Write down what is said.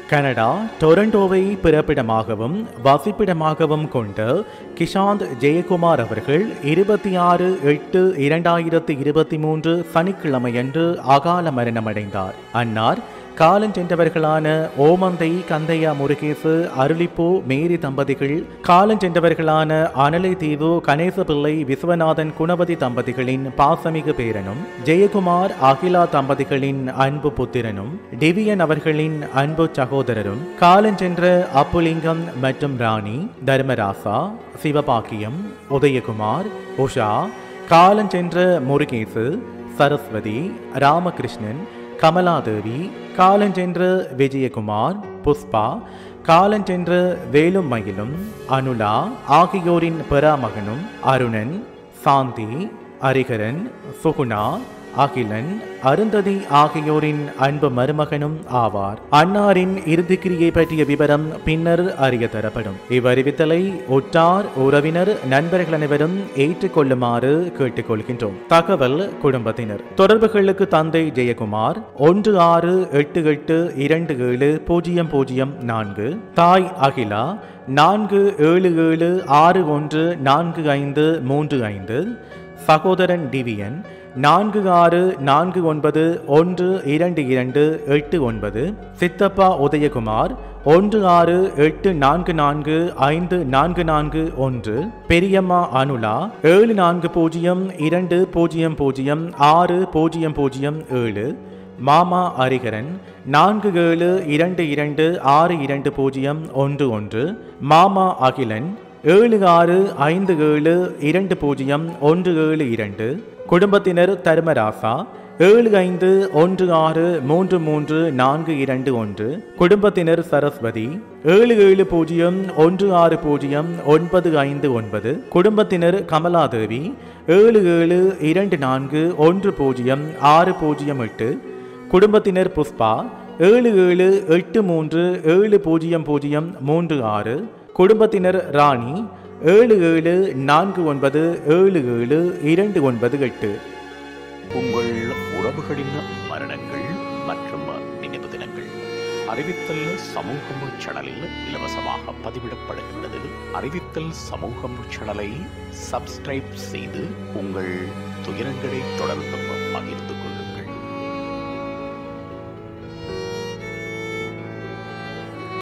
Canada டொரண்டோவை பிறப்பிடமாகவும் வசிப்பிடமாகவும் கொண்ட கிஷாந்த் ஜெயக்குமார் அவர்கள் இருபத்தி ஆறு எட்டு இரண்டாயிரத்தி இருபத்தி மூன்று சனிக்கிழமையன்று அகால மரணமடைந்தார் அன்னார் காலஞ்சென்றவர்களான ஓமந்தை கந்தையா முருகேசு அருளிப்பூ மேரி தம்பதிகள் காலஞ்சென்றவர்களான அனலை தீவு கணேசபிள்ளை விஸ்வநாதன் குணவதி தம்பதிகளின் பாசமிகு பேரனும் ஜெயக்குமார் அகிலா தம்பதிகளின் அன்பு புத்திரனும் டிவியன் அவர்களின் அன்பு சகோதரரும் காலஞ்சென்ற அப்புலிங்கம் மற்றும் ராணி தர்மராசா சிவபாக்கியம் உதயகுமார் உஷா காலஞ்சென்ற முருகேசு சரஸ்வதி ராமகிருஷ்ணன் கமலாதேவி காலஞ்சென்ற விஜயகுமார் புஷ்பா காலஞ்சென்ற வேலும் மயிலும் அனுலா ஆகியோரின் பெறாமகனும் அருணன் சாந்தி அரிகரன் சுகுணா அகிலன் அருந்ததி ஆகியோரின் அன்பு மருமகனும் ஆவார் அன்னாரின் இறுதிக்கிரியை பற்றிய விவரம் பின்னர் அறிய தரப்படும் இவ்வறிவித்தலை உற்றார் உறவினர் நண்பர்கள் அனைவரும் ஏற்றுக்கொள்ளுமாறு கேட்டுக்கொள்கின்றோம் தகவல் குடும்பத்தினர் தொடர்புகளுக்கு தந்தை ஜெயக்குமார் ஒன்று ஆறு எட்டு எட்டு இரண்டு ஏழு பூஜ்ஜியம் பூஜ்ஜியம் நான்கு தாய் அகிலா நான்கு ஏழு ஏழு ஆறு ஒன்று நான்கு ஐந்து மூன்று ஐந்து சகோதரன் டிவியன் நான்கு ஆறு நான்கு ஒன்பது ஒன்று இரண்டு இரண்டு எட்டு ஒன்பது சித்தப்பா உதயகுமார் ஒன்று ஆறு எட்டு நான்கு நான்கு ஐந்து நான்கு நான்கு ஒன்று பெரியம்மா அனுலா ஏழு நான்கு பூஜ்ஜியம் இரண்டு பூஜ்ஜியம் பூஜ்ஜியம் ஆறு பூஜ்ஜியம் பூஜ்ஜியம் ஏழு மாமா அரிகரன் நான்கு ஏழு இரண்டு இரண்டு ஆறு இரண்டு பூஜ்ஜியம் ஒன்று ஒன்று மாமா அகிலன் ஏழு ஆறு ஐந்து ஏழு இரண்டு பூஜ்ஜியம் ஒன்று ஏழு இரண்டு குடும்பத்தினர் தர்மராசா ஏழு ஐந்து ஒன்று ஆறு மூன்று மூன்று நான்கு இரண்டு ஒன்று குடும்பத்தினர் சரஸ்வதி ஏழு ஏழு பூஜ்ஜியம் ஒன்று ஆறு பூஜ்ஜியம் ஒன்பது ஐந்து ஒன்பது குடும்பத்தினர் கமலாதேவி ஏழு ஏழு இரண்டு நான்கு ஒன்று பூஜ்ஜியம் ஆறு பூஜ்ஜியம் எட்டு குடும்பத்தினர் புஷ்பா ஏழு ஏழு எட்டு மூன்று ஏழு பூஜ்ஜியம் பூஜ்ஜியம் மூன்று ஆறு குடும்பத்தினர் ராணி ஏழு ஏழு நான்கு ஒன்பது ஏழு ஏழு இரண்டு ஒன்பது எட்டு உங்கள் உறவுகளின் மரணங்கள் மற்றும் நினைவு தினங்கள் அறிவித்தல் சமூகம் சேனலில் இலவசமாக பதிவிடப்படுகின்றது அறிவித்தல் சமூகம் சேனலை சப்ஸ்கிரைப் செய்து உங்கள் துயரங்களை தொடர்ந்தும் பகிர்ந்து கொள்ளுங்கள்